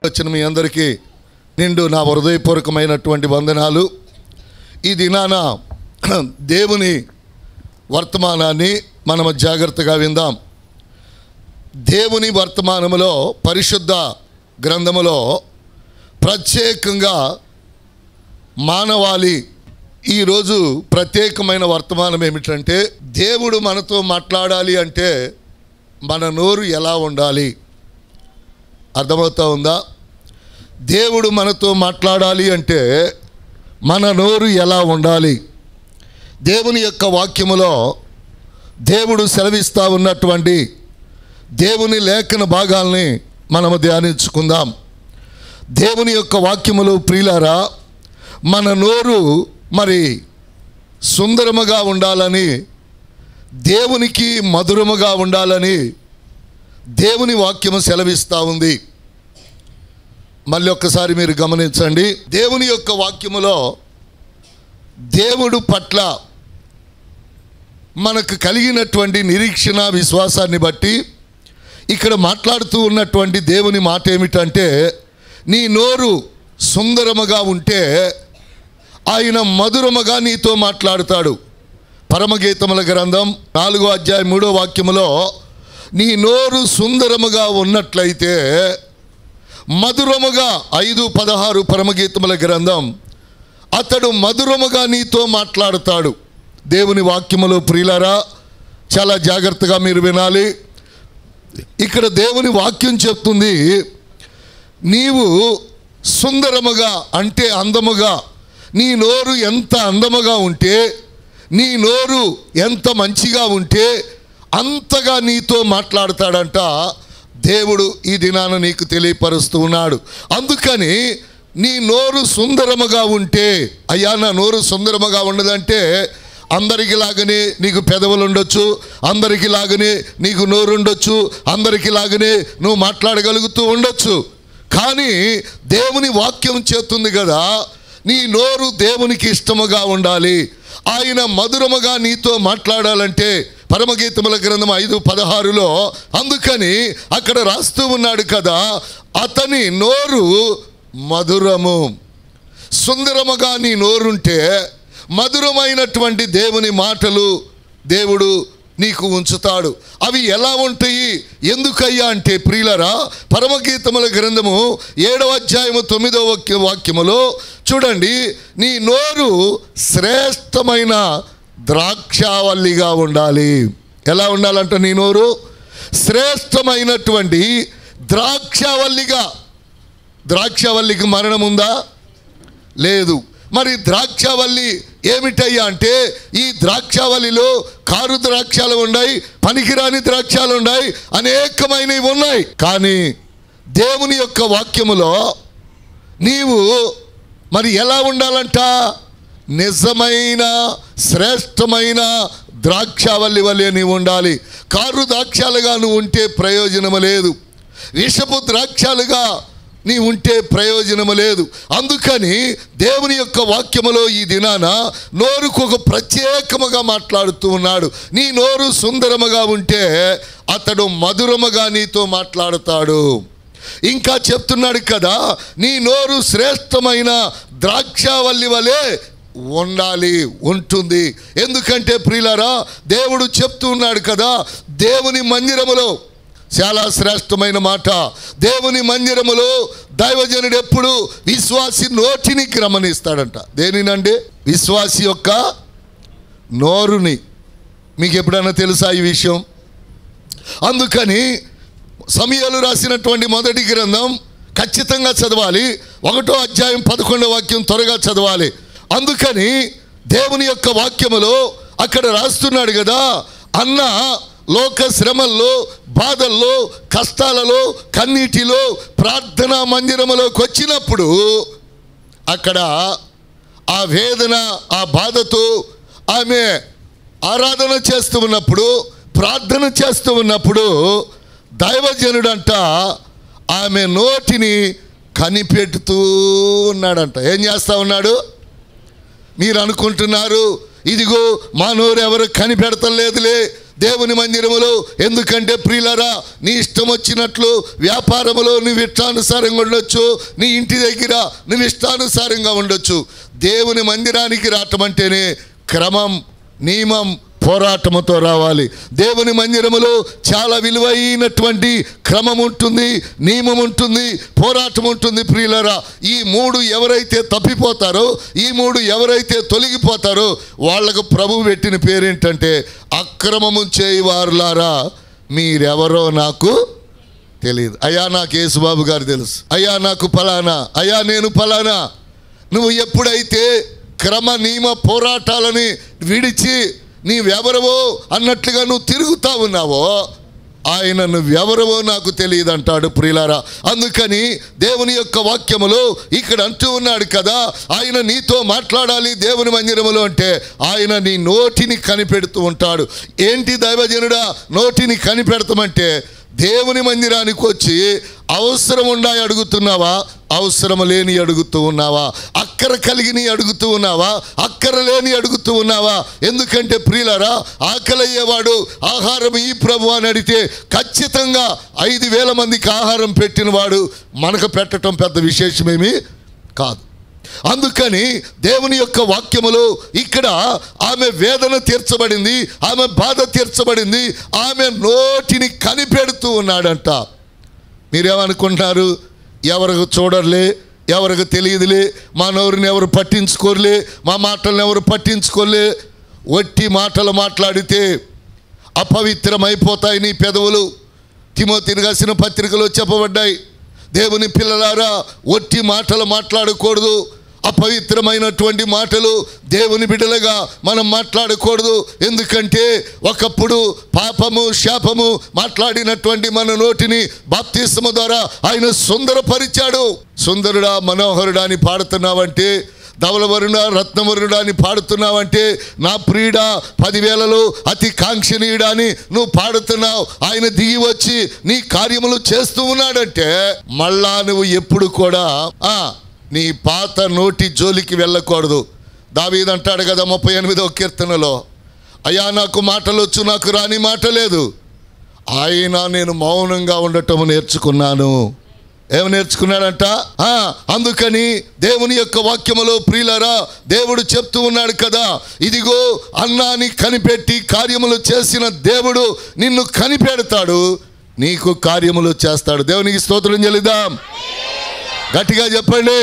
వచ్చిన మీ అందరికీ నిండు నా హృదయపూర్వకమైనటువంటి వందనాలు ఈ దినాన దేవుని వర్తమానాన్ని మనము జాగ్రత్తగా విందాం దేవుని వర్తమానములో పరిశుద్ధ గ్రంథములో ప్రత్యేకంగా మానవాళి ఈరోజు ప్రత్యేకమైన వర్తమానం ఏమిటంటే దేవుడు మనతో మాట్లాడాలి అంటే మన నోరు ఎలా ఉండాలి అర్థమవుతా ఉందా దేవుడు మనతో మాట్లాడాలి అంటే మన నోరు ఎలా ఉండాలి దేవుని యొక్క వాక్యములో దేవుడు సెలవిస్తూ ఉన్నటువంటి దేవుని లేఖన భాగాల్ని మనము ధ్యానించుకుందాం దేవుని యొక్క వాక్యములు ప్రియులారా మన నోరు మరి సుందరముగా ఉండాలని దేవునికి మధురముగా ఉండాలని దేవుని వాక్యము సెలవిస్తూ ఉంది మళ్ళీ ఒక్కసారి మీరు గమనించండి దేవుని యొక్క వాక్యములో దేవుడు పట్ల మనకు కలిగినటువంటి నిరీక్షణ విశ్వాసాన్ని బట్టి ఇక్కడ మాట్లాడుతూ ఉన్నటువంటి దేవుని మాట ఏమిటంటే నీ నోరు సుందరముగా ఉంటే ఆయన మధురముగా నీతో మాట్లాడుతాడు పరమగీతముల గ్రంథం నాలుగో అధ్యాయం మూడో వాక్యములో నీ నోరు సుందరముగా ఉన్నట్లయితే మధురముగా ఐదు పదహారు పరమగీతముల గ్రంథం అతడు మధురముగా నీతో మాట్లాడుతాడు దేవుని వాక్యములో ప్రియులారా చాలా జాగ్రత్తగా మీరు వినాలి ఇక్కడ దేవుని వాక్యం చెప్తుంది నీవు సుందరముగా అంటే అందముగా నీ నోరు ఎంత అందముగా ఉంటే నీ నోరు ఎంత మంచిగా ఉంటే అంతగా నీతో మాట్లాడతాడంట దేవుడు ఈ దినాన నీకు తెలియపరుస్తూ ఉన్నాడు అందుకని నీ నోరు సుందరముగా ఉంటే అయ్యా నా నోరు సుందరముగా ఉండదంటే అందరికి లాగానే నీకు పెదవులు ఉండొచ్చు అందరికి లాగానే నీకు నోరు ఉండొచ్చు అందరికి లాగానే నువ్వు మాట్లాడగలుగుతూ ఉండొచ్చు కానీ దేవుని వాక్యం చేస్తుంది కదా నీ నోరు దేవునికి ఇష్టముగా ఉండాలి ఆయన మధురముగా నీతో మాట్లాడాలంటే పరమగీతముల గ్రంథం ఐదు పదహారులో అందుకని అక్కడ రాస్తూ ఉన్నాడు కదా అతని నోరు మధురము సుందరముగా నీ నోరుంటే మధురమైనటువంటి దేవుని మాటలు దేవుడు నీకు ఉంచుతాడు అవి ఎలా ఉంటాయి ఎందుకయ్యా అంటే ప్రియులరా పరమగీతముల గ్రంథము ఏడవ అధ్యాయము తొమ్మిదవ వాక్య వాక్యములో చూడండి నీ నోరు శ్రేష్టమైన ద్రాక్షావల్లిగా ఉండాలి ఎలా ఉండాలంట నీ నోరు శ్రేష్టమైనటువంటి ద్రాక్షావల్లిగా ద్రాక్షావల్లికి మరణం ఉందా లేదు మరి ద్రాక్షావల్లి ఏమిటయ్యా అంటే ఈ ద్రాక్షావల్లిలో కారు ద్రాక్షాలు ఉన్నాయి పనికిరాని ద్రాక్షాలు ఉన్నాయి అనేకమైనవి ఉన్నాయి కానీ దేవుని యొక్క వాక్యములో నీవు మరి ఎలా ఉండాలంట నిజమైన శ్రేష్టమైన ద్రాక్షావల్లి వలె నీవు ఉండాలి కారు ద్రాక్షాలుగా నువ్వు ఉంటే ప్రయోజనము లేదు విషపు ద్రాక్షాలుగా నీ ఉంటే ప్రయోజనము లేదు అందుకని దేవుని యొక్క వాక్యములో ఈ దినాన నోరుకు ఒక ప్రత్యేకముగా మాట్లాడుతూ ఉన్నాడు నీ నోరు సుందరముగా ఉంటే అతడు మధురముగా నీతో మాట్లాడుతాడు ఇంకా చెప్తున్నాడు కదా నీ నోరు శ్రేష్టమైన ద్రాక్షావల్లి వలె ఉండాలి ఉంటుంది ఎందుకంటే ప్రియులారా దేవుడు చెప్తూ ఉన్నాడు కదా దేవుని మందిరములో చాలా శ్రేష్టమైన మాట దేవుని మందిరములో దైవజనుడు ఎప్పుడు విశ్వాసి నోటిని గమనిస్తాడంట దేనినండి విశ్వాసి యొక్క నోరుని మీకు ఎప్పుడైనా తెలుసా ఈ విషయం అందుకని సమయాలు రాసినటువంటి మొదటి గ్రంథం ఖచ్చితంగా చదవాలి ఒకటో అధ్యాయం పదకొండో వాక్యం త్వరగా చదవాలి అందుకని దేవుని యొక్క వాక్యములో అక్కడ రాస్తున్నాడు కదా అన్న లోక శ్రమల్లో బాధల్లో కష్టాలలో కన్నీటిలో ప్రార్థనా మందిరములోకి వచ్చినప్పుడు అక్కడ ఆ వేదన ఆ బాధతో ఆమె ఆరాధన చేస్తూ ఉన్నప్పుడు ప్రార్థన చేస్తూ ఉన్నప్పుడు దైవజనుడంట ఆమె నోటిని కనిపెడుతూ ఉన్నాడంట ఏం చేస్తా ఉన్నాడు మీరు అనుకుంటున్నారు ఇదిగో మా నోరు ఎవరు కనిపెడతలేదులే దేవుని మందిరములో ఎందుకంటే ప్రియులరా నీ ఇష్టం వచ్చినట్లు వ్యాపారములో నువ్వు ఇష్టానుసారంగా ఉండొచ్చు నీ ఇంటి దగ్గర నువ్వు ఇష్టానుసారంగా ఉండొచ్చు దేవుని మందిరానికి రావటం అంటేనే క్రమం నియమం పోరాటముతో రావాలి దేవుని మందిరములో చాలా విలువైనటువంటి క్రమం ఉంటుంది నియమం ఉంటుంది పోరాటం ఉంటుంది ప్రియులరా ఈ మూడు ఎవరైతే తప్పిపోతారో ఈ మూడు ఎవరైతే తొలగిపోతారో వాళ్ళకు ప్రభు పెట్టిన పేరేంటంటే అక్రమము చేయవారులారా మీరెవరో నాకు తెలియదు అయ్యా నాకు యేసుబాబు గారు తెలుసు అయ్యా నాకు ఫలానా అయ్యా నేను ఫలానా నువ్వు ఎప్పుడైతే క్రమ నియమ పోరాటాలని విడిచి నీవెవరవో అన్నట్లుగా నువ్వు తిరుగుతా ఉన్నావో ఆయన నువ్వెవరవో నాకు తెలియదు అంటాడు ప్రియులారా అందుకని దేవుని యొక్క వాక్యములో ఇక్కడ అంటూ ఉన్నాడు కదా ఆయన నీతో మాట్లాడాలి దేవుని మందిరములో అంటే ఆయన నీ నోటిని కనిపెడుతూ ఉంటాడు ఏంటి దైవజనుడా నోటిని కనిపెడతామంటే దేవుని మందిరానికి వచ్చి అవసరం ఉండాయి అడుగుతున్నావా అవసరం లేని అడుగుతూ ఉన్నావా అక్కర కలిగిని అడుగుతూ ఉన్నావా అక్కర లేని అడుగుతూ ఉన్నావా ఎందుకంటే ప్రియులరా ఆకలయ్యేవాడు ఆహారం ఈ ప్రభు అని అడిగితే ఖచ్చితంగా ఐదు వేల మందికి ఆహారం పెట్టినవాడు మనకు పెట్టడం పెద్ద విశేషమేమీ కాదు అందుకని దేవుని యొక్క వాక్యములో ఇక్కడ ఆమె వేదన తీర్చబడింది ఆమె బాధ తీర్చబడింది ఆమె నోటిని కనిపెడుతూ ఉన్నాడంట మీరేమనుకుంటున్నారు ఎవరికి చూడర్లే ఎవరికి తెలియదులే మా నోరుని ఎవరు పట్టించుకోరులే మా మాటలను ఎవరు పట్టించుకోలే వట్టి మాటలు మాట్లాడితే అపవిత్రమైపోతాయి నీ పెదవులు తిమోతిని రాసిన పత్రికలో చెప్పబడ్డాయి దేవుని పిల్లలారా ఒట్టి మాటలు మాట్లాడకూడదు అపవిత్రమైనటువంటి మాటలు దేవుని బిడ్డలుగా మనం మాట్లాడకూడదు ఎందుకంటే ఒకప్పుడు పాపము శాపము మాట్లాడినటువంటి మన నోటిని బాప్తిస్మ ద్వారా ఆయన సుందరపరిచాడు సుందరుడా మనోహరుడా అని పాడుతున్నావంటే ధవలవరుణ రత్నవరుణ అని పాడుతున్నావంటే నా ప్రియుడ పదివేలలో అతి కాంక్షణీయుడా అని నువ్వు పాడుతున్నావు ఆయన దిగి వచ్చి నీ కార్యములు చేస్తూ ఉన్నాడంటే మళ్ళా నువ్వు ఎప్పుడు కూడా ఆ నీ పాత నోటి జోలికి వెళ్ళకూడదు దావీదంటాడు కదా ముప్పై ఎనిమిదవ కీర్తనలో అయ్యా నాకు మాటలు వచ్చు నాకు రాని మాట లేదు ఆయన నేను మౌనంగా ఉండటం నేర్చుకున్నాను ఏమి నేర్చుకున్నాడంట ఆ, అందుకని దేవుని యొక్క వాక్యములో ప్రియులరా దేవుడు చెప్తూ ఉన్నాడు కదా ఇదిగో అన్నాని కనిపెట్టి కార్యములు చేసిన దేవుడు నిన్ను కనిపెడతాడు నీకు కార్యములు చేస్తాడు దేవునికి స్తోత్రం చెల్లిద్దాం గట్టిగా చెప్పండి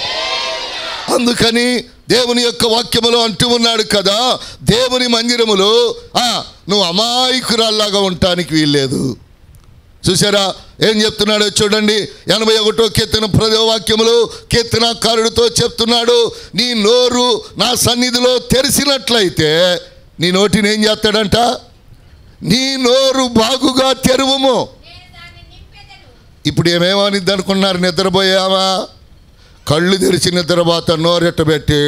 అందుకని దేవుని యొక్క వాక్యములో అంటూ ఉన్నాడు కదా దేవుని మందిరములో ఆ, నువ్వు అమాయకురాల్లాగా ఉండటానికి వీల్లేదు చూసారా ఏం చెప్తున్నాడో చూడండి ఎనభై ఒకటో కీర్తన ప్రదే వాక్యములు కీర్తనాకారుడితో చెప్తున్నాడు నీ నోరు నా సన్నిధిలో తెరిసినట్లయితే నీ నోటిని ఏం చేస్తాడంట నీ నోరు బాగుగా తెరువుము నేను దాన్ని నింపెదను ఇప్పుడు ఏమేమనిద్ది అనుకున్నారు నిద్రపోయావా కళ్ళు తెరిచి నిద్రపోతా నోరెట్టబెట్టి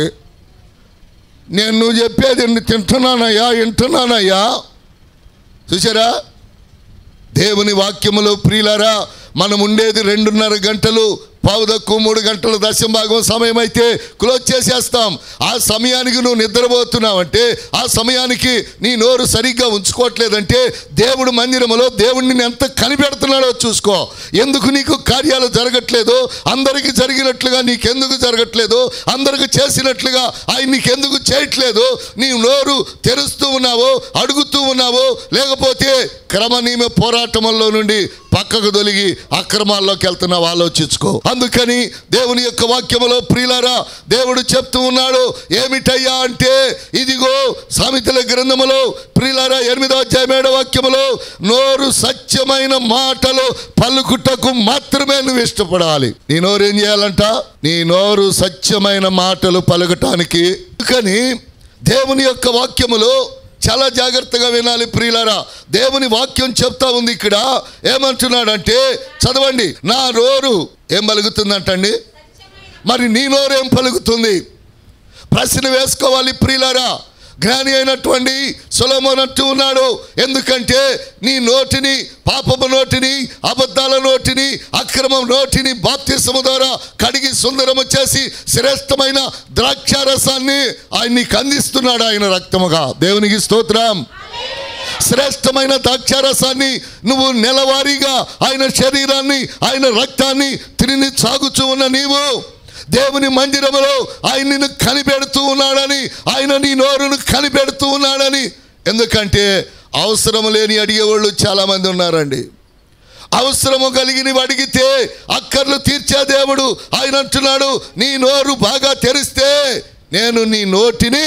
నేను నువ్వు చెప్పేది నేను తింటున్నానయ్యా వింటున్నానయ్యా చూసారా దేవుని వాక్యములో ప్రియులారా మనం ఉండేది రెండున్నర గంటలు పావుదక్కు మూడు గంటల దశంభాగం సమయం అయితే క్లోజ్ చేసేస్తాం ఆ సమయానికి నువ్వు నిద్రపోతున్నావంటే ఆ సమయానికి నీ నోరు సరిగ్గా ఉంచుకోవట్లేదంటే దేవుడు మందిరములో దేవుడిని ఎంత కనిపెడుతున్నాడో చూసుకో ఎందుకు నీకు కార్యాలు జరగట్లేదు అందరికీ జరిగినట్లుగా నీకెందుకు జరగట్లేదు అందరికి చేసినట్లుగా ఆయన నీకెందుకు చేయట్లేదు నీ నోరు తెరుస్తూ ఉన్నావో అడుగుతూ ఉన్నావో లేకపోతే క్రమనియమ పోరాటంలో నుండి పక్కకు తొలగి అక్రమాల్లోకి వెళ్తున్నావు ఆలోచించుకో అందుకని దేవుని యొక్క వాక్యములో ప్రియులారా దేవుడు చెప్తూ ఉన్నాడు ఏమిటయ్యా అంటే ఇదిగో సామెతల గ్రంథములో ప్రియులారా ఎనిమిదో అధ్యాయం ఏడో వాక్యములో నోరు సత్యమైన మాటలు పలుకుటకు మాత్రమే నువ్వు ఇష్టపడాలి నీ నోరు ఏం చేయాలంట నీ నోరు సత్యమైన మాటలు పలుకటానికి కానీ దేవుని యొక్క వాక్యములో చాలా జాగ్రత్తగా వినాలి ప్రియులారా దేవుని వాక్యం చెప్తా ఉంది ఇక్కడ ఏమంటున్నాడంటే చదవండి నా నోరు ఏం పలుకుతుందంటండి మరి నీ నోరేం పలుకుతుంది ప్రశ్న వేసుకోవాలి ప్రియులారా జ్ఞాని అయినటువంటి సులమోన్ అంటూ ఉన్నాడు ఎందుకంటే నీ నోటిని పాపము నోటిని అబద్ధాల నోటిని అక్రమం నోటిని బాప్తిసము ద్వారా కడిగి సుందరము చేసి శ్రేష్టమైన ద్రాక్షారసాన్ని ఆయన నీకు అందిస్తున్నాడు ఆయన రక్తముగా దేవునికి స్తోత్రం శ్రేష్టమైన ద్రాక్షారసాన్ని నువ్వు నెలవారీగా ఆయన శరీరాన్ని ఆయన రక్తాన్ని తిరిగి సాగుచూ ఉన్న నీవు దేవుని మందిరములో ఆయన నిన్ను కనిపెడుతూ ఉన్నాడని ఆయన నీ నోరును కనిపెడుతూ ఉన్నాడని ఎందుకంటే అవసరం లేని అడిగేవాళ్ళు చాలామంది ఉన్నారండి అవసరము కలిగినవి అడిగితే అక్కర్లు తీర్చే దేవుడు ఆయన అంటున్నాడు నీ నోరు బాగా తెరిస్తే నేను నీ నోటిని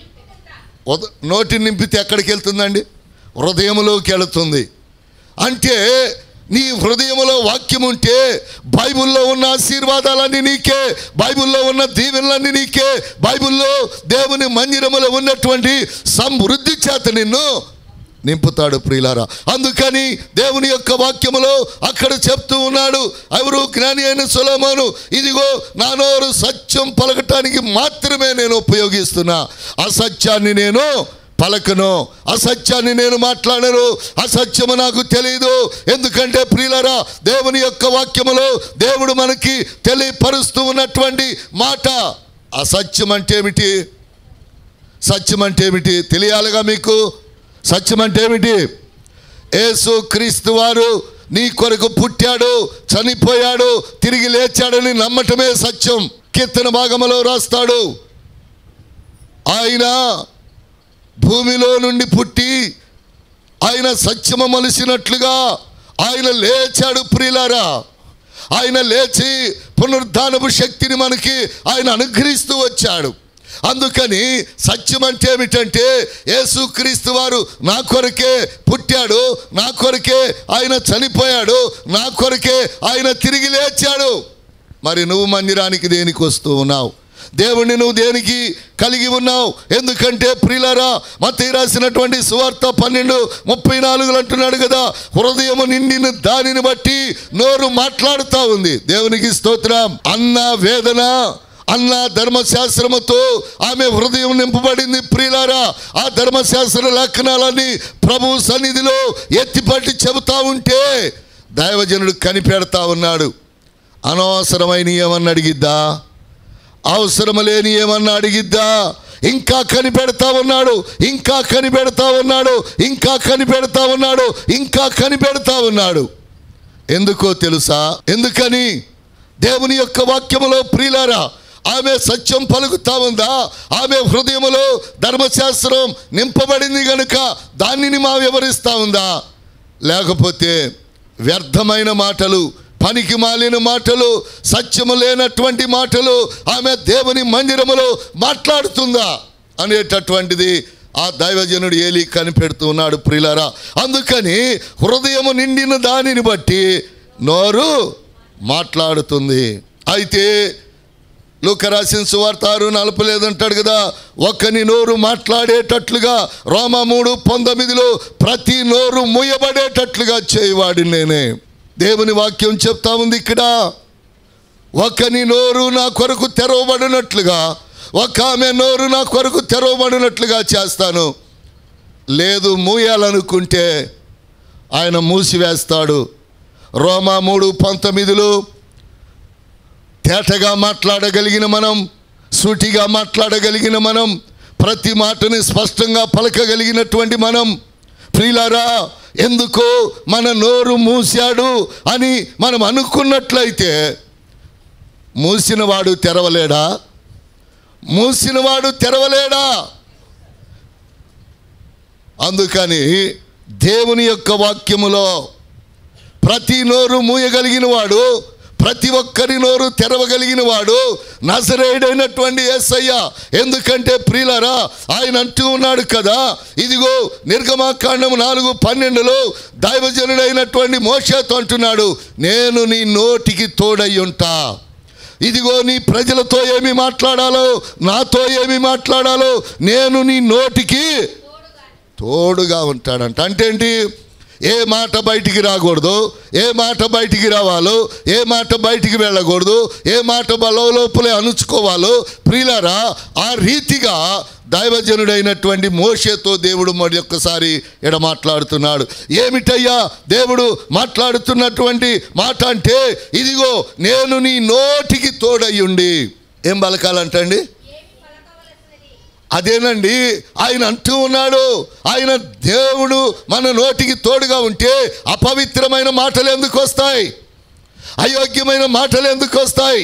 ఉద- నోటిని నింపితే ఎక్కడికి వెళ్తుందండి హృదయంలోకి వెళుతుంది అంటే నీ హృదయంలో వాక్యం ఉంటే బైబిల్లో ఉన్న ఆశీర్వాదాలన్నీ నీకే బైబిల్లో ఉన్న దీవెనలన్నీ నీకే బైబిల్లో దేవుని మందిరములో ఉన్నటువంటి సమృద్ధి చేత నిన్ను నింపుతాడు ప్రియులారా అందుకని దేవుని యొక్క వాక్యములో అక్కడ చెప్తూ ఉన్నాడు ఎవరు జ్ఞాని అయిన సులమోను ఇదిగో నా నోరు సత్యం పలకటానికి మాత్రమే నేను ఉపయోగిస్తున్నా అసత్యాన్ని నేను పలకను అసత్యాన్ని నేను మాట్లాడను అసత్యము నాకు తెలియదు ఎందుకంటే ప్రియులరా దేవుని యొక్క వాక్యములో దేవుడు మనకి తెలియపరుస్తూ ఉన్నటువంటి మాట అసత్యం అంటే ఏమిటి సత్యం అంటే ఏమిటి తెలియాలిగా మీకు సత్యం అంటే ఏమిటి యేసు క్రీస్తు వారు నీ కొరకు పుట్టాడు చనిపోయాడు తిరిగి లేచాడని నమ్మటమే సత్యం కీర్తన భాగములో రాస్తాడు ఆయన భూమిలో నుండి పుట్టి ఆయన సత్యము మలిసినట్లుగా ఆయన లేచాడు ప్రియులారా ఆయన లేచి పునరుద్ధానపు శక్తిని మనకి ఆయన అనుగ్రహిస్తూ వచ్చాడు అందుకని సత్యం అంటే ఏమిటంటే యేసుక్రీస్తు వారు నా కొరకే పుట్టాడు నా కొరకే ఆయన చనిపోయాడు నా కొరకే ఆయన తిరిగి లేచాడు మరి నువ్వు మందిరానికి దేనికి వస్తూ ఉన్నావు దేవుణ్ణి నువ్వు దేనికి కలిగి ఉన్నావు ఎందుకంటే ప్రియులరా మత రాసినటువంటి సువార్త పన్నెండు ముప్పై నాలుగులు అంటున్నాడు కదా హృదయము నిండిన దానిని బట్టి నోరు మాట్లాడుతూ ఉంది దేవునికి స్తోత్రం అన్న వేదన అన్న ధర్మశాస్త్రముతో ఆమె హృదయం నింపబడింది ప్రియులారా ఆ ధర్మశాస్త్ర లేఖనాలన్నీ ప్రభు సన్నిధిలో ఎత్తిపట్టి చెబుతా ఉంటే దైవజనుడు కనిపెడతా ఉన్నాడు అనవసరమైన ఏమన్నా అడిగిద్దా అవసరం లేని ఏమన్నా అడిగిద్దా ఇంకా కనిపెడతా ఉన్నాడు ఇంకా కనిపెడతా ఉన్నాడు ఇంకా కనిపెడతా ఉన్నాడు ఇంకా కనిపెడతా ఉన్నాడు ఎందుకో తెలుసా ఎందుకని దేవుని యొక్క వాక్యములో ప్రియులారా ఆమె సత్యం పలుకుతా ఉందా ఆమె హృదయములో ధర్మశాస్త్రం నింపబడింది గనుక దానిని మా వివరిస్తా ఉందా లేకపోతే వ్యర్థమైన మాటలు పనికి మాలిన మాటలు సత్యము లేనటువంటి మాటలు ఆమె దేవుని మందిరములో మాట్లాడుతుందా అనేటటువంటిది ఆ దైవజనుడు ఏలి కనిపెడుతూ ఉన్నాడు ప్రియులారా అందుకని హృదయము నిండిన దానిని బట్టి నోరు మాట్లాడుతుంది అయితే లూకరాసిన సువార్త ఆరు నలుపు లేదంటాడు కదా ఒక్కని నోరు మాట్లాడేటట్లుగా రోమ మూడు పంతొమ్మిదిలో ప్రతి నోరు మూయబడేటట్లుగా చేయవాడి నేనే దేవుని వాక్యం చెప్తా ఉంది ఇక్కడ ఒకని నోరు నా కొరకు తెరవబడినట్లుగా ఒక ఆమె నోరు నా కొరకు తెరవబడినట్లుగా చేస్తాను లేదు మూయాలనుకుంటే ఆయన మూసివేస్తాడు రోమా మూడు పంతొమ్మిదిలో తేటగా మాట్లాడగలిగిన మనం సూటిగా మాట్లాడగలిగిన మనం ప్రతి మాటని స్పష్టంగా పలకగలిగినటువంటి మనం ప్రియులారా ఎందుకో మన నోరు మూసాడు అని మనం అనుకున్నట్లయితే మూసినవాడు తెరవలేడా మూసినవాడు తెరవలేడా అందుకని దేవుని యొక్క వాక్యములో ప్రతి నోరు మూయగలిగిన వాడు ప్రతి ఒక్కరి నోరు తెరవగలిగిన వాడు నజరేయుడైనటువంటి యేసయ్య ఎందుకంటే ప్రియులరా ఆయన అంటూ ఉన్నాడు కదా ఇదిగో నిర్గమాకాండం నాలుగు పన్నెండులో దైవజనుడైనటువంటి మోషతో అంటున్నాడు నేను నీ నోటికి తోడై ఉంటా ఇదిగో నీ ప్రజలతో ఏమి మాట్లాడాలో నాతో ఏమి మాట్లాడాలో నేను నీ నోటికి తోడుగా ఉంటాడంట అంటే ఏంటి ఏ మాట బయటికి రాకూడదు ఏ మాట బయటికి రావాలో ఏ మాట బయటికి వెళ్ళకూడదు ఏ మాట బలో లోపలే అణుచుకోవాలో ప్రియులరా ఆ రీతిగా దైవజనుడైనటువంటి మోషేతో దేవుడు మరి ఒక్కసారి ఎడ మాట్లాడుతున్నాడు ఏమిటయ్యా దేవుడు మాట్లాడుతున్నటువంటి మాట అంటే ఇదిగో నేను నీ నోటికి తోడయ్యుండి ఏం పలకాలంటండి ఏమి పలకవలసినది అదేనండి ఆయన అంటూ ఉన్నాడు ఆయన దేవుడు మన నోటికి తోడుగా ఉంటే అపవిత్రమైన మాటలు ఎందుకు వస్తాయి అయోగ్యమైన మాటలు ఎందుకు వస్తాయి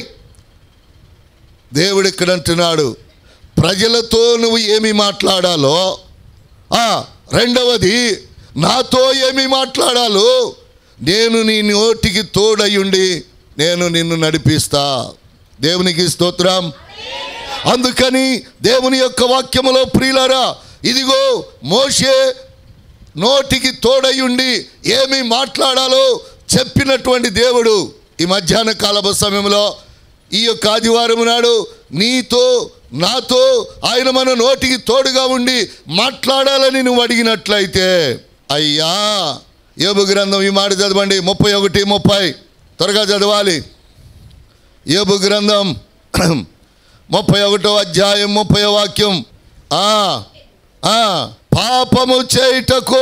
దేవుడు ఇక్కడ అంటున్నాడు ప్రజలతో నువ్వు ఏమి మాట్లాడాలో ఆ, రెండవది నాతో ఏమి మాట్లాడాలో నేను నీ నోటికి తోడయుండి నేను నిన్ను నడిపిస్తా దేవునికి స్తోత్రం అందుకని దేవుని యొక్క వాక్యములో ప్రియులారా ఇదిగో మోషే నోటికి తోడయుండి ఏమి మాట్లాడాలో చెప్పినటువంటి దేవుడు ఈ మధ్యాహ్న కాలపు సమయంలో ఈ యొక్క ఆదివారం నాడు నీతో నాతో ఆయన మన నోటికి తోడుగా ఉండి మాట్లాడాలని నువ్వు అడిగినట్లయితే అయ్యా యోబు గ్రంథం ఈ మాట చదవండి ముప్పై ఒకటి ముప్పై త్వరగా చదవాలి యోబు గ్రంథం ముప్పై ఒకటో అధ్యాయం ముప్పై వాక్యం ఆ, ఆ, పాపము చేయుటకు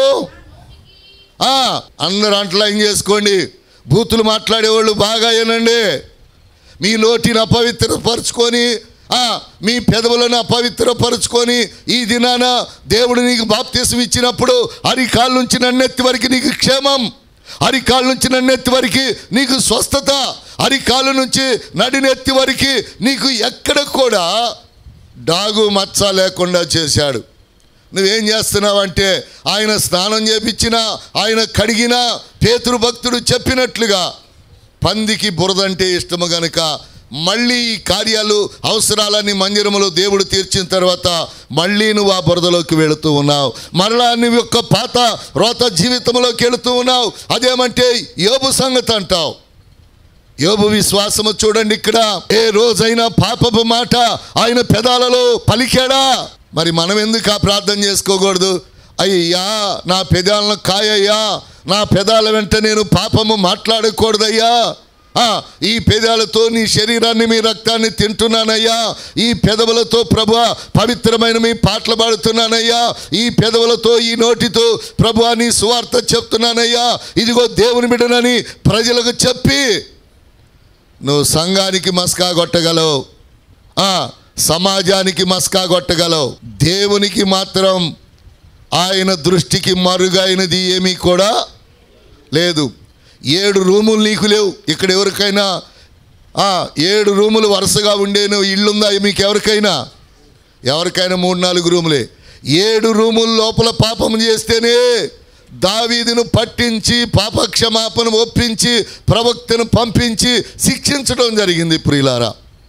ఆ, అందరూ అంటలైన్ చేసుకోండి బూతులు మాట్లాడేవాళ్ళు బాగా ఏనండి మీ నోటిని అపవిత్రపరుచుకొని ఆ, మీ పెదవులను అపవిత్రపరుచుకొని ఈ దినాన దేవుడు నీకు బాప్తీసం ఇచ్చినప్పుడు అరికాల నుంచి నన్నెత్తి వరకు నీకు క్షేమం అరికాల నుంచి నన్నెత్తి వరకు నీకు స్వస్థత అరికాల నుంచి నడినెత్తి వరకు నీకు ఎక్కడ కూడా డాగు మచ్చ లేకుండా చేశాడు నువ్వేం చేస్తున్నావంటే ఆయన స్నానం చేపించినా ఆయన కడిగినా పేతురు భక్తుడు చెప్పినట్లుగా పందికి బురదంటే ఇష్టము గనుక మళ్ళీ ఈ కార్యాలు అవసరాలన్నీ మందిరములో దేవుడు తీర్చిన తర్వాత మళ్ళీ నువ్వు ఆ బురదలోకి వెళుతూ ఉన్నావు మరలా నువ్వు యొక్క పాత రోత జీవితంలోకి వెళుతూ ఉన్నావు అదేమంటే యోబు సంగతి అంటావు యోబు విశ్వాసము చూడండి ఇక్కడ ఏ రోజైనా పాపపు మాట ఆయన పెదాలలో పలికాడా మరి మనం ఎందుకు ఆ ప్రార్థన చేసుకోకూడదు అయ్యా నా పెదాలను కాయయ్యా నా పెదాల వెంట నేను పాపము మాట్లాడకూడదయ్యా ఆ, ఈ పెదాలతో నీ శరీరాన్ని మీ రక్తాన్ని తింటున్నానయ్యా ఈ పెదవులతో ప్రభు పవిత్రమైన మీ పాటలు పాడుతున్నానయ్యా ఈ పెదవులతో ఈ నోటితో ప్రభు నీ సువార్త చెప్తున్నానయ్యా ఇదిగో దేవుని బిడ్డనని ప్రజలకు చెప్పి నువ్వు సంఘానికి మస్కా కొట్టగలవు ఆ, సమాజానికి మస్కా కొట్టగలవు దేవునికి మాత్రం ఆయన దృష్టికి మరుగైనది ఏమీ కూడా లేదు ఏడు రూములు నీకు లేవు ఇక్కడ ఎవరికైనా ఆ, ఏడు రూములు వరుసగా ఉండేను ఇల్లుందా మీకు ఎవరికైనా ఎవరికైనా మూడు నాలుగు రూములే ఏడు రూముల లోపల పాపం చేస్తేనే దావీదును పట్టించి పాపక్షమాపణ ఒప్పించి ప్రవక్తను పంపించి శిక్షించడం జరిగింది ప్రియులారా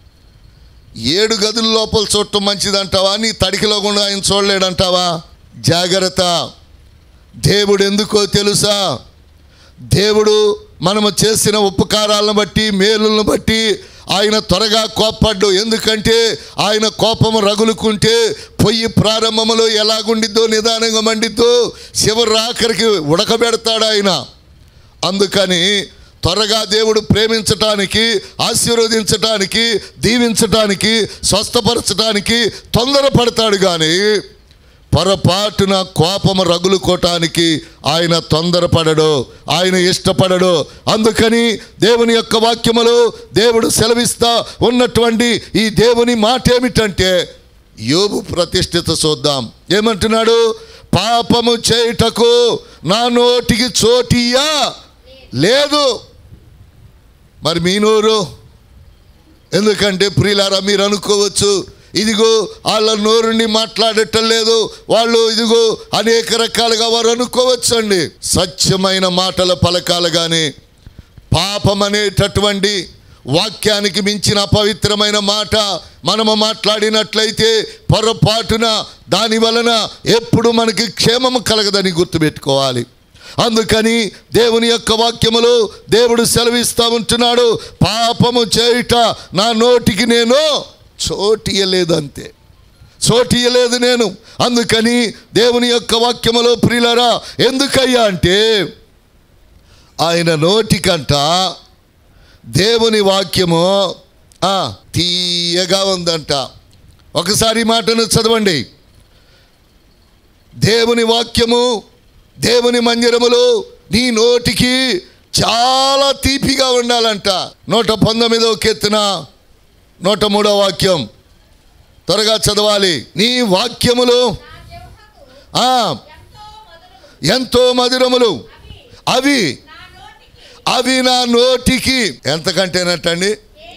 ఏడు గదుల లోపల చూడటం మంచిదంటావా నీ తడికిలో కూడా ఆయన చూడలేడంటావా జాగ్రత్త దేవుడు ఎందుకో తెలుసా దేవుడు మనము చేసిన ఉపకారాలను బట్టి మేలులను బట్టి ఆయన త్వరగా కోప్పడ్డు ఎందుకంటే ఆయన కోపము రగులుకుంటే పొయ్యి ప్రారంభంలో ఎలాగుండిద్దో నిదానంగా మండిద్దో చివరి ఆఖరికి ఉడకబెడతాడు ఆయన అందుకని త్వరగా దేవుడు ప్రేమించటానికి ఆశీర్వదించటానికి దీవించటానికి స్వస్థపరచటానికి తొందరపడతాడు కానీ పొరపాటున కోపము రగులుకోటానికి ఆయన తొందరపడడు ఆయన ఇష్టపడడు అందుకని దేవుని యొక్క వాక్యములో దేవుడు సెలవిస్తా ఉన్నటువంటి ఈ దేవుని మాట ఏమిటంటే యోబు ప్రతిష్ఠిత చూద్దాం ఏమంటున్నాడు పాపము చేయుటకు నా నోటికి చోటియా లేదు మరి మీ నోరు ఎందుకంటే ప్రియులారా మీరు అనుకోవచ్చు ఇదిగో వాళ్ళ నోరుని మాట్లాడటం లేదు వాళ్ళు ఇదిగో అనేక రకాలుగా వారు అనుకోవచ్చు అండి సత్యమైన మాటల పలకాలు కానీ పాపం అనేటటువంటి వాక్యానికి మించిన అపవిత్రమైన మాట మనము మాట్లాడినట్లయితే పొరపాటున దాని వలన ఎప్పుడు మనకి క్షేమము కలగదని గుర్తుపెట్టుకోవాలి అందుకని దేవుని యొక్క వాక్యములో దేవుడు సెలవిస్తూ ఉంటున్నాడు పాపము చేయుట నా నోటికి నేను చోటియలేదంతే చోటియలేదు నేను అందుకని దేవుని యొక్క వాక్యములో ప్రియులరా ఎందుకయ్యా అంటే ఆయన నోటికంట దేవుని వాక్యము ఆ, తీయగా ఉందంట ఒకసారి ఈ మాటను చదవండి దేవుని వాక్యము దేవుని మందిరములో నీ నోటికి చాలా తీపిగా ఉండాలంట నూట పంతొమ్మిదవ కీర్తన నూట మూడవ వాక్యం త్వరగా చదవాలి నీ వాక్యములు నా జౌహకు ఆ, ఎంతో మధురము ఎంతో మధురములు అవి నా నోటికి అవి నా నోటికి ఎంతకంటేనట్టండి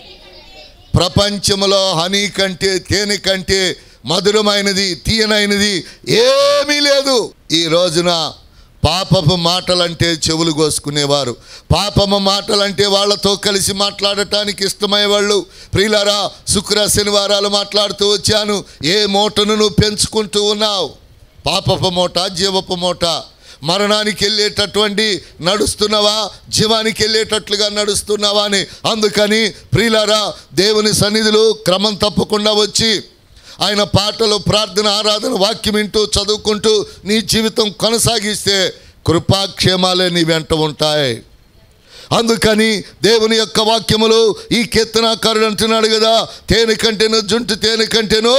ప్రపంచంలో హనీ కంటే తేనె కంటే మధురమైనది తీయనైనది ఏమీ లేదు ఈ రోజున పాపపు మాటలంటే చెవులు కోసుకునేవారు పాపము మాటలంటే వాళ్ళతో కలిసి మాట్లాడటానికి ఇష్టమయ్యేవాళ్ళు ప్రియులారా శుక్ర శనివారాలు మాట్లాడుతూ వచ్చాను ఏ మూటను నువ్వు పెంచుకుంటూ ఉన్నావు పాపపు మూట జీవపు మూట మరణానికి వెళ్ళేటటువంటి నడుస్తున్నావా జీవానికి వెళ్ళేటట్లుగా నడుస్తున్నావా అని అందుకని ప్రియులారా దేవుని సన్నిధులు క్రమం తప్పకుండా వచ్చి ఆయన పాటలు ప్రార్థన ఆరాధన వాక్యం వింటూ చదువుకుంటూ నీ జీవితం కొనసాగిస్తే కృపాక్షేమాలే నీ వెంట ఉంటాయి అందుకని దేవుని యొక్క వాక్యములు ఈ కీర్తనాకారుడు అంటున్నాడు కదా తేనె కంటేను జుంటు తేనె కంటేను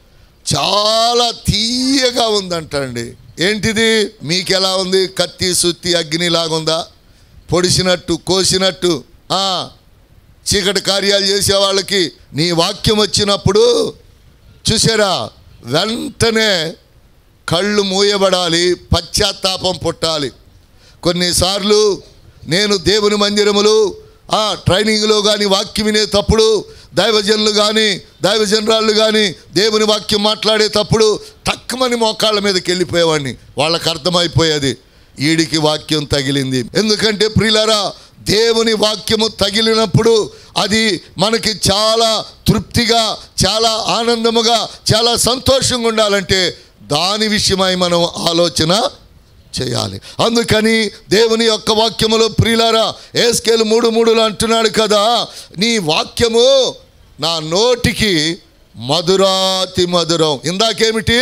చాలా తీయగా ఉందంటండి ఏంటిది మీకు ఎలా ఉంది కత్తి సుత్తి అగ్నిలాగుందా పొడిసినట్టు కోసినట్టు ఆ, చీకటి కార్యాలు చేసే వాళ్ళకి నీ వాక్యం వచ్చినప్పుడు చూసారా వెంటనే కళ్ళు మూయబడాలి పశ్చాత్తాపం పుట్టాలి కొన్నిసార్లు నేను దేవుని మందిరములు ఆ ట్రైనింగ్లో కానీ వాక్యం వినేటప్పుడు దైవజనులు కానీ దైవజనరాళ్ళు కానీ దేవుని వాక్యం మాట్లాడేటప్పుడు తక్కువని మోకాళ్ళ మీదకి వెళ్ళిపోయేవాడిని వాళ్ళకి అర్థమైపోయేది ఈడికి వాక్యం తగిలింది ఎందుకంటే ప్రియులారా దేవుని వాక్యము తగిలినప్పుడు అది మనకి చాలా తృప్తిగా చాలా ఆనందముగా చాలా సంతోషంగా ఉండాలంటే దాని విషయమై మనం ఆలోచన చేయాలి అందుకని దేవుని యొక్క వాక్యములో ప్రియులారా ఏస్కేలు మూడు మూడులో అంటున్నాడు కదా నీ వాక్యము నా నోటికి మధురాతి మధురం ఇందాకేమిటి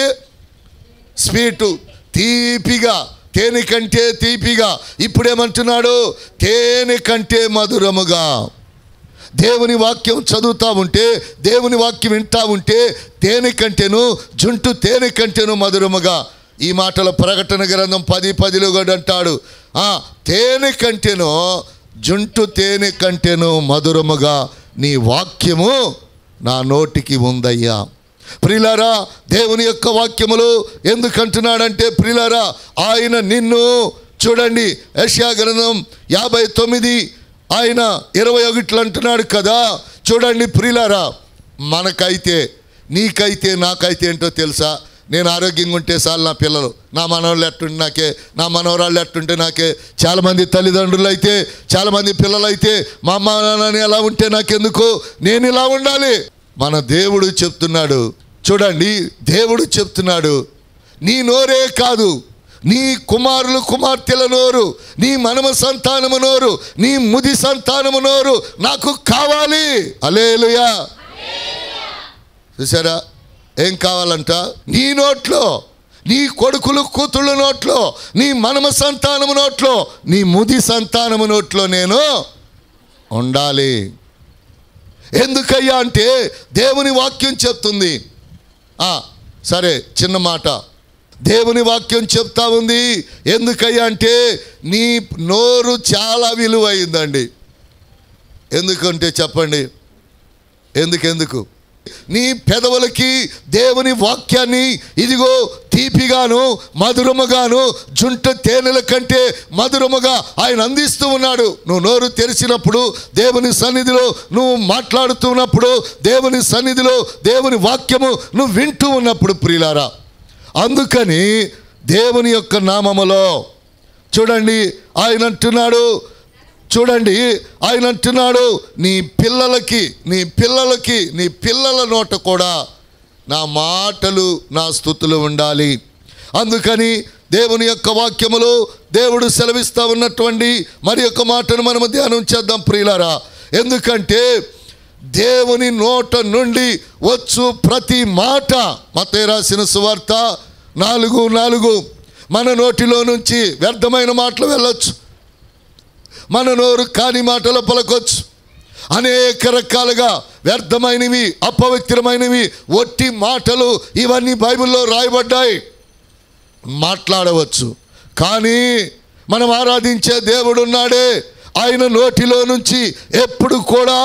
స్వీటు తీపిగా తేనె కంటే తీపిగా ఇప్పుడేమంటున్నాడు తేనె కంటే మధురముగా దేవుని వాక్యం చదువుతా ఉంటే దేవుని వాక్యం వింటా ఉంటే తేనె కంటేను జుంటు తేనె కంటేను మధురముగా ఈ మాటల ప్రకటన గ్రంథం పది పదిలో కూడా అంటాడు ఆ తేనె కంటేను జుంటు తేనె కంటేను మధురముగా నీ వాక్యము నా నోటికి ఉందయ్యా ప్రిలారా దేవుని యొక్క వాక్యములు ఎందుకంటున్నాడంటే ప్రిలారా ఆయన నిన్ను చూడండి యష్యా గ్రంథం యాభై తొమ్మిది ఆయన ఇరవై ఒకటిలో అంటున్నాడు కదా చూడండి ప్రిలారా మనకైతే నీకైతే నాకైతే ఏంటో తెలుసా నేను ఆరోగ్యంగా ఉంటే చాలు నా పిల్లలు నా మనవాళ్ళు ఎట్టుంటే నాకే నా మనవరాళ్ళు ఎట్టుంటే నాకే చాలామంది తల్లిదండ్రులు అయితే చాలామంది పిల్లలు అయితే మా అమ్మ నాన్న ఎలా ఉంటే నాకెందుకు నేను ఇలా ఉండాలి మన దేవుడు చెప్తున్నాడు చూడండి దేవుడు చెప్తున్నాడు నీ నోరే కాదు నీ కుమారులు కుమార్తెల నోరు నీ మనమ సంతానము నోరు నీ ముది సంతానము నోరు నాకు కావాలి అలేలుయా చూసారా ఏం కావాలంట నీ నోట్లో నీ కొడుకులు కూతుళ్ళ నోట్లో నీ మనమ సంతానము నోట్లో నీ ముది సంతానము నోట్లో నేను ఉండాలి ఎందుకయ్యా అంటే దేవుని వాక్యం చెప్తుంది ఆ, సరే చిన్న మాట దేవుని వాక్యం చెప్తా ఉంది ఎందుకయ్యా అంటే నీ నోరు చాలా విలువైందండి ఎందుకంటే చెప్పండి ఎందుకెందుకు నీ పెదవులకి దేవుని వాక్యాన్ని ఇదిగో తీపిగాను మధురముగాను జుంట తేనెల కంటే మధురముగా ఆయన అందిస్తూ ఉన్నాడు నువ్వు నోరు తెరిచినప్పుడు దేవుని సన్నిధిలో నువ్వు మాట్లాడుతున్నప్పుడు దేవుని సన్నిధిలో దేవుని వాక్యము నువ్వు వింటూ ఉన్నప్పుడు ప్రియులారా అందుకని దేవుని యొక్క నామములో చూడండి ఆయన అంటున్నాడు చూడండి ఆయన అంటున్నాడు నీ పిల్లలకి నీ పిల్లలకి నీ పిల్లల నోట కూడా నా మాటలు నా స్థుతులు ఉండాలి అందుకని దేవుని యొక్క వాక్యములు దేవుడు సెలవిస్తా ఉన్నటువంటి మరి యొక్క మాటను మనము ధ్యానం చేద్దాం ప్రియులారా ఎందుకంటే దేవుని నోట నుండి వచ్చు ప్రతి మాట మతే రాసిన సువార్త నాలుగు నాలుగు మన నోటిలో నుంచి వ్యర్థమైన మాటలు వెళ్ళొచ్చు మన నోరు కాని మాటలు పలకొచ్చు అనేక రకాలుగా వ్యర్థమైనవి అపవిత్రమైనవి ఒట్టి మాటలు ఇవన్నీ బైబిల్లో రాయబడ్డాయి మాట్లాడవచ్చు కానీ మనం ఆరాధించే దేవుడు ఉన్నాడే ఆయన నోటిలో నుంచి ఎప్పుడు కూడా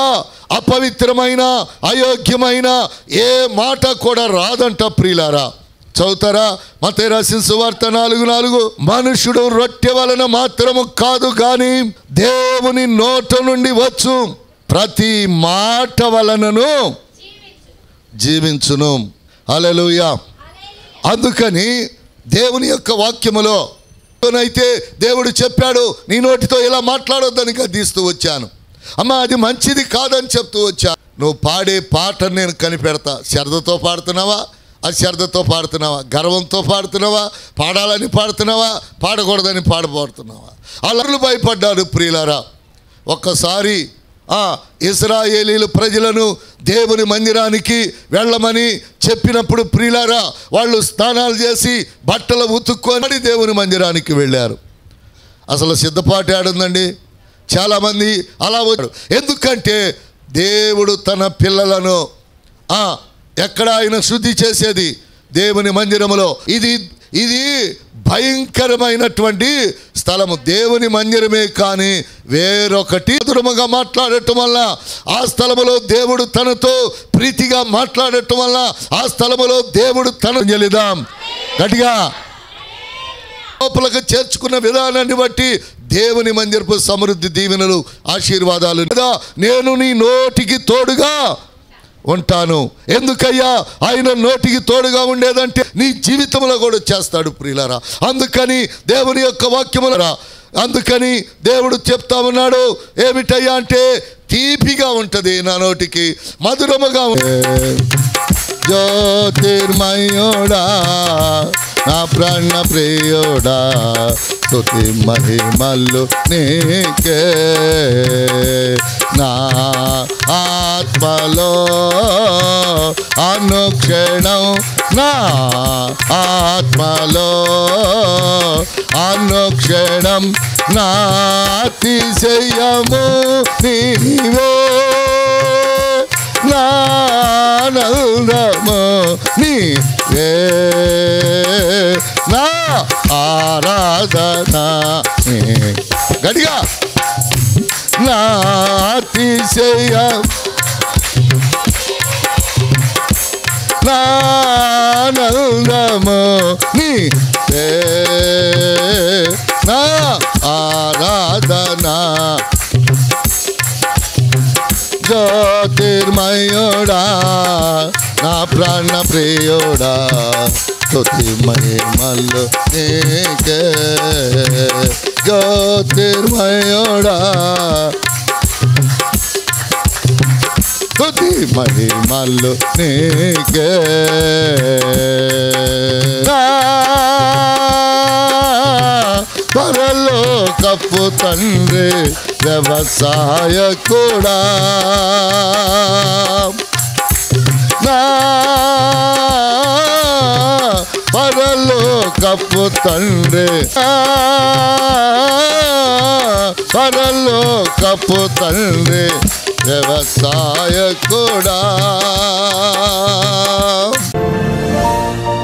అపవిత్రమైన అయోగ్యమైన ఏ మాట కూడా రాదంట ప్రియులారా చదువుతారా మతే రాసిన సువార్త నాలుగు నాలుగు మనుషుడు రొట్టె వలన మాత్రము కాదు కానీ దేవుని నోట నుండి వచ్చు ప్రతి మాట వలనను జీవించును హల్లెలూయా అందుకని దేవుని యొక్క వాక్యములో అయితే దేవుడు చెప్పాడు నీ నోటితో ఇలా మాట్లాడొద్దని గద్దిస్తూ వచ్చాను అమ్మ అది మంచిది కాదని చెప్తూ వచ్చా నువ్వు పాడే పాట నేను కనిపెడతా శ్రద్ధతో పాడుతున్నావా అశ్రద్ధతో పాడుతున్నావా గర్వంతో పాడుతున్నావా పాడాలని పాడుతున్నావా పాడకూడదని పాడబోతున్నావా అల్లర్లు భయపడ్డాడు ప్రియులారా ఒక్కసారి ఆ ఇస్రాయేలీలు ప్రజలను దేవుని మందిరానికి వెళ్ళమని చెప్పినప్పుడు ప్రియులారా వాళ్ళు స్నానాలు చేసి బట్టలు ఉతుక్కొని దేవుని మందిరానికి వెళ్ళారు అసలు సిద్ధపాటు ఆడుందండి చాలామంది అలా వచ్చారు ఎందుకంటే దేవుడు తన పిల్లలను ఆ, ఎక్కడ ఆయన శుద్ధి చేసేది దేవుని మందిరములో ఇది ఇది భయంకరమైనటువంటి స్థలము దేవుని మందిరమే కానీ వేరొకటి మధురముగా మాట్లాడటం వల్ల ఆ స్థలములో దేవుడు తనతో ప్రీతిగా మాట్లాడటం వల్ల ఆ స్థలములో దేవుడు తన చెల్లిదాం గట్టిగా లోపలకు చేర్చుకున్న విధానాన్ని బట్టి దేవుని మందిరపు సమృద్ధి దీవెనలు ఆశీర్వాదాలు లేదా నేను నీ నోటికి తోడుగా ఉంటాను ఎందుకయ్యా ఆయన నోటికి తోడుగా ఉండేదంటే నీ జీవితంలో కూడా చేస్తాడు ప్రియులారా అందుకని దేవుని యొక్క వాక్యములరా అందుకని దేవుడు చెప్తా ఉన్నాడు ఏమిటయ్యా అంటే తీపిగా ఉంటుంది నా నోటికి మధురముగా ఉంటుంది జ్యోతిర్మయోడా నా ప్రాణ ప్రియోడా స్తుతి మహిమల్లు నీకే నా ఆత్మలో అనుక్షణం నా ఆత్మలో అనుక్షణం నా అతిశయము నీవే నానందము నీవే నా ఆరాధన నీ. గట్టిగా నా అతిశయ నానందము నీవే నా ఆరాధన జ్యోతిర్మయుడా నా ప్రాణ ప్రియుడా స్తుతి మహిమలు నీకే జ్యోతిర్మయుడా స్తుతి మహిమలు నీకే నా పరలోకపు తండ్రి వ్యవసాయ కూడా నా పరలోకపు తండ్రి నా పరలోకపు తండ్రి వ్యవసాయ కూడా